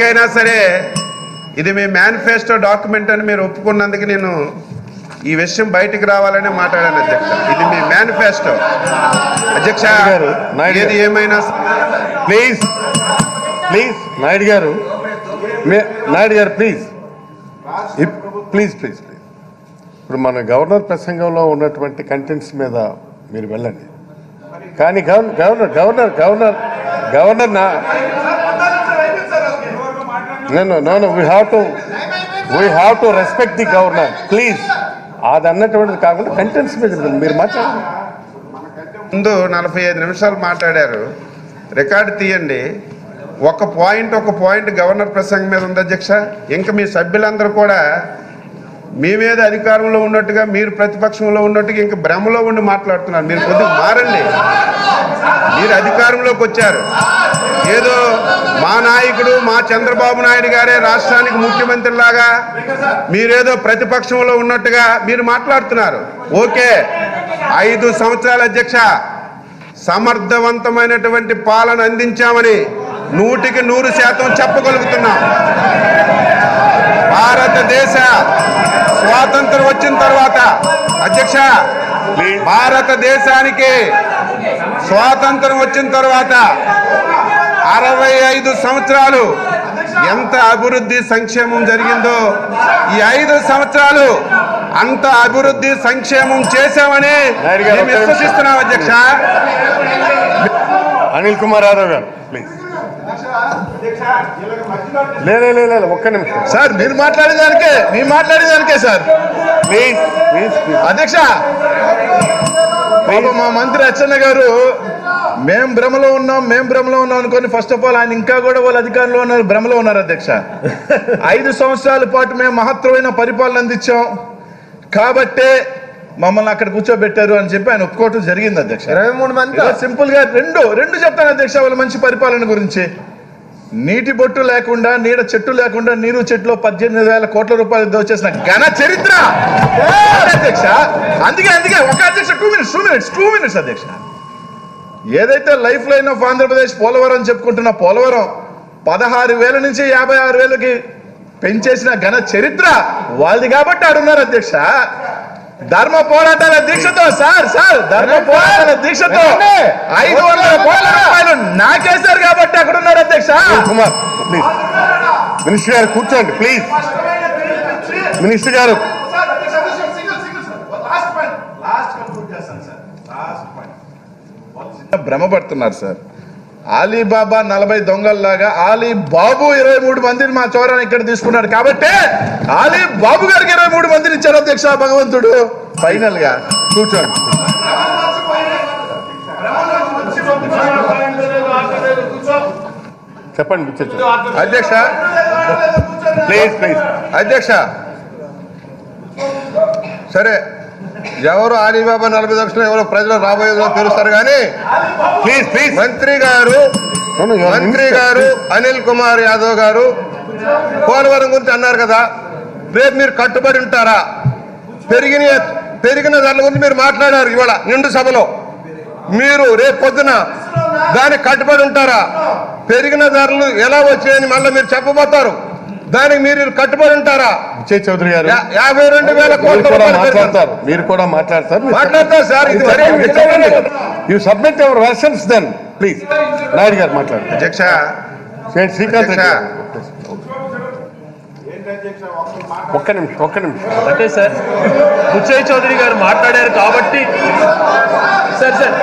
ఇప్పటికైనా సరే ఇది మీ మేనిఫెస్టో డాక్యుమెంట్ అని మీరు ఒప్పుకున్నందుకు నేను ఈ విషయం బయటికి రావాలని మాట్లాడాను అధ్యక్ష ఇది మీ మేనిఫెస్టో అధ్యక్ష గారు, నాయుడు ఏది గారు. ఏమైనా ప్లీజ్ ప్లీజ్ నాయుడు గారు మే- నాయుడు గారు ప్లీజ్ ఇప్- ప్లీజ్ ప్లీజ్ ప్లీజ్ ఇప్పుడు మన గవర్నర్ ప్రసంగంలో ఉన్నటువంటి కంటెంట్స్ మీద మీరు వెళ్ళండి కానీ governor governor governor governor governor నా no no no we have to we have to respect the governor please అది అన్నటువంటిది కాకుండా కంటెంట్స్ మీద వెళ్ళండి. మీరు మాట్లాడండి ముందు నలభై ఐదు నిమిషాలు మాట్లాడారు రికార్డు తీయండి ఒక పాయింట్ ఒక పాయింట్ గవర్నర్ ప్రసంగం మీద ఉంది అధ్యక్ష ఇంకా మీ సభ్యులందరూ కూడా మీ మీద అధికారంలో ఉన్నట్టుగా మీరు ప్రతిపక్షంలో ఉన్నట్టుగా ఇంకా భ్రమలో ఉండి మాట్లాడుతున్నారు మీరు కొద్దిగా మారండి మీరు అధికారంలోకి వచ్చారు ఏదో మా నాయకుడు మా చంద్రబాబు నాయుడు గారే రాష్ట్రానికి ముఖ్యమంత్రి లాగా మీరేదో ప్రతిపక్షంలో ఉన్నట్టుగా మీరు మాట్లాడుతున్నారు ఓకే ఐదు సంవత్సరాల అధ్యక్ష సమర్థవంతమైనటువంటి పాలన అందించామని నూటికి నూరు శాతం చెప్పగలుగుతున్నాం భారతదేశ స్వాతంత్రం వచ్చిన తర్వాత అధ్యక్ష భారతదేశానికి స్వాతంత్రం వచ్చిన తర్వాత అరవై ఐదు సంవత్సరాలు ఎంత అభివృద్ధి సంక్షేమం జరిగిందో ఈ ఐదు సంవత్సరాలు అంత అభివృద్ధి సంక్షేమం చేశామని నాయుడు గారు, మేము ఒక్క నిమిషం. విశ్వసిస్తున్నాం అధ్యక్ష అనిల్ కుమార్ యాదవ్ గారు ప్లీజ్ లేదు లేదు ఒక్క నిమిషం సార్ మీరు మాట్లాడేదానికే మీరు మాట్లాడేదానికే సార్ ప్లీజ్ ప్లీజ్ ప్లీజ్ అధ్యక్ష పాప మా మంత్రి అచ్చెన్న గారు మేం భ్రమలో ఉన్నాం మేం భ్రమలో ఉన్నాం అనుకొని ఫస్ట్ ఆఫ్ ఆల్ ఆయన ఇంకా కూడా వాళ్ళ అధికారంలో ఉన్నారు భ్రమలో ఉన్నారు అధ్యక్ష ఐదు సంవత్సరాల పాటు మేము మహత్తరమైన పరిపాలన అందించాం కాబట్టే మమ్మల్ని అక్కడ కూర్చోబెట్టారు అని చెప్పి ఆయన ఒప్పుకోవటం జరిగింది అధ్యక్ష ఇరవై మూడు మంది సింపుల్ గా రెండు రెండు చెప్తాను అధ్యక్ష వాళ్ళ మంచి పరిపాలన గురించి నీటి బొట్టు లేకుండా నీడ చెట్టు లేకుండా నీరు చెట్టులో పద్దెనిమిది వేల కోట్ల రూపాయలు దోచేసిన ఘన చరిత్ర అధ్యక్ష అందుకే అందుకే ఒక అధ్యక్ష two minutes two minutes two minutes అధ్యక్ష ఏదైతే life line of Andhra Pradesh Polavaram అని చెప్పుకుంటున్న పోలవరం పదహారు వేల నుంచి యాభై ఆరు వేలకి పెంచేసిన ఘన చరిత్ర వాళ్ళది కాబట్టి ఆడున్నారు అధ్యక్ష ధర్మ పోరాటాల దీక్షతో సార్ సార్ ధర్మ పోరాటాల దీక్షతో ఐదు వందల కోట్ల రూపాయలు నాకేశారు కాబట్టి అక్కడ ఉన్నారు అధ్యక్ష అనిల్ కుమార్ ప్లీజ్ మినిస్టర్ గారు కూర్చోండి ప్లీజ్ మినిస్టర్ గారు భ్రమపడుతున్నారు సార్ ఆలీబాబా నలభై దొంగల్లాగా ఆలీ బాబు ఇరవై మూడు మందిని మా చోరాన్ని ఇక్కడ తీసుకున్నాడు కాబట్టి ఆలీ బాబు గారికి ఇరవై మూడు మందిని ఇచ్చారు అధ్యక్ష భగవంతుడు ఫైనల్ గా కూర్చోండి చెప్పండి కూర్చోండి అధ్యక్ష ప్లీజ్ ప్లీజ్ అధ్యక్ష సరే ఎవరు ఆలీబాబా నలభై లక్షలు ఎవరో ప్రజలు రాబోయే రోజుల్లో తెలుస్తారు కానీ ప్లీజ్ ప్లీజ్ మంత్రి గారు మంత్రి గారు అనిల్ కుమార్ యాదవ్ గారు పోలవరం గురించి అన్నారు కదా రేపు మీరు కట్టుబడి ఉంటారా పెరిగిన పెరిగిన ధరల గురించి మీరు మాట్లాడారు ఇవాళ నిండు సభలో మీరు రేపు పొద్దున దానికి కట్టుబడి ఉంటారా పెరిగిన ధరలు ఎలా వచ్చాయని మళ్ళీ మీరు చెప్పబోతారు దానికి మీరు కట్టుబడి ఉంటారా విజయ్ చౌదరి గారు యా- యాభై రెండు వేల మీరు కోట్ల కూడా రూపాయలు పెరిగారు. మాట్లాడతారు మీరు కూడా మాట్లాడతారు మీరు మాట్లాడతారు సార్ ఇది మరీ విచిత్రం. You submit your versions then please Naidu garu మాట్లాడండి అధ్యక్ష శ్రీ- శ్రీకాంత్ రెడ్డి గారు. అధ్యక్ష. ఒక్క నిమిషం ఒక్క నిమిషం అంటే సార్ బుచ్చయ్య చౌదరి గారు మాట్లాడారు కాబట్టి సార్ సార్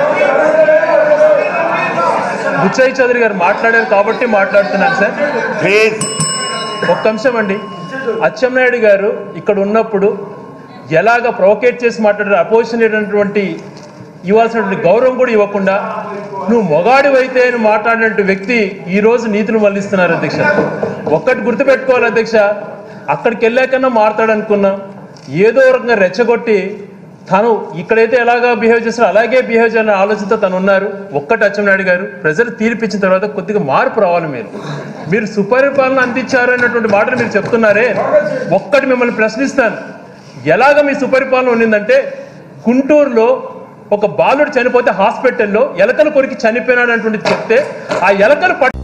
బుచ్చయ్య చౌదరి గారు మాట్లాడారు కాబట్టి మాట్లాడుతున్నాను సార్ ప్లీజ్ ఒక్క అంశం అండి అచ్చెన్నాయుడు గారు ఇక్కడ ఉన్నప్పుడు ఎలాగ ప్రొవోకేట్ చేసి మాట్లాడారు అపోజిషన్ అయినటువంటి ఇవ్వాల్సినటువంటి గౌరవం కూడా ఇవ్వకుండా నువ్వు మొగాడివైతే అని మాట్లాడినటువంటి వ్యక్తి ఈ రోజు నీతిని మళ్లిస్తున్నారు అధ్యక్ష ఒక్కటి గుర్తుపెట్టుకోవాలి అధ్యక్ష అక్కడికి వెళ్ళాకన్నా మారుతాడు అనుకున్నా ఏదో రకంగా రెచ్చగొట్టి తను ఇక్కడైతే ఎలాగా బిహేవ్ చేస్తారో అలాగే బిహేవ్ చేయాలనే ఆలోచనతో తను ఉన్నారు ఒక్కటి అచ్చెన్నాయుడు గారు ప్రజలు తీర్పిచ్చిన తర్వాత కొద్దిగా మార్పు రావాలి మీరు మీరు సుపరిపాలన అందించారు అన్నటువంటి మాటలు మీరు చెప్తున్నారే ఒక్కటి మిమ్మల్ని ప్రశ్నిస్తాను ఎలాగ మీ సుపరిపాలన ఉండిందంటే గుంటూరులో ఒక బాలుడు చనిపోతే హాస్పిటల్లో ఎలకలు కొరికి చనిపోయినాడు అన్నటువంటి చెప్తే ఆ ఎలకలు పట్